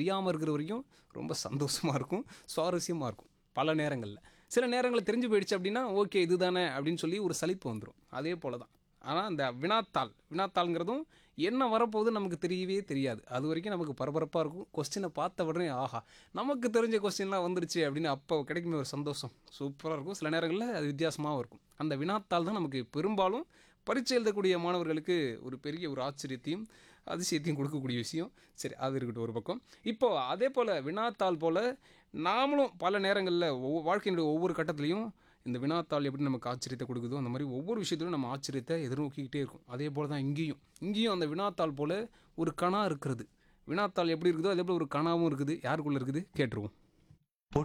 தெரியாமல் இருக்கிற வரைக்கும் ரொம்ப சந்தோஷமாக இருக்கும் சுவாரஸ்யமாக இருக்கும் பல நேரங்களில் சில நேரங்களில் தெரிஞ்சு போயிடுச்சு அப்படின்னா ஓகே இதுதானே அப்படின்னு சொல்லி ஒரு சலிப்பு வந்துடும் அதே போல தான் ஆனால் அந்த வினாத்தாள் வினாத்தாள்ங்கிறதும் என்ன வரப்போகுது நமக்கு தெரியவே தெரியாது அது வரைக்கும் நமக்கு பரபரப்பாக இருக்கும் கொஸ்டினை பார்த்த உடனே ஆஹா நமக்கு தெரிஞ்ச கொஸ்டின்லாம் வந்துருச்சு அப்படின்னு அப்போ கிடைக்குமே ஒரு சந்தோஷம் சூப்பராக இருக்கும் சில நேரங்களில் அது வித்தியாசமாகவும் இருக்கும் அந்த வினாத்தாள் தான் நமக்கு பெரும்பாலும் பரீட்சை எழுதக்கூடிய மாணவர்களுக்கு ஒரு பெரிய ஒரு ஆச்சரியத்தையும் அதிசயத்தையும் கொடுக்கக்கூடிய விஷயம் சரி அது இருக்கட்டும் ஒரு பக்கம் இப்போது அதே போல் வினாத்தாள் போல் நாமளும் பல நேரங்களில் ஒவ்வொரு வாழ்க்கையினுடைய ஒவ்வொரு கட்டத்துலையும் இந்த வினாத்தாள் எப்படி நமக்கு ஆச்சரியத்தை கொடுக்குதோ அந்த மாதிரி ஒவ்வொரு விஷயத்திலும் நம்ம ஆச்சரியத்தை எதிர்நோக்கிக்கிட்டே இருக்கும் அதே போல் தான் இங்கேயும் இங்கேயும் அந்த வினாத்தாள் போல் ஒரு கணா இருக்கிறது வினாத்தாள் எப்படி இருக்குதோ அதே போல் ஒரு கணாவும் இருக்குது யாருக்குள்ளே இருக்குது கேட்டுருவோம்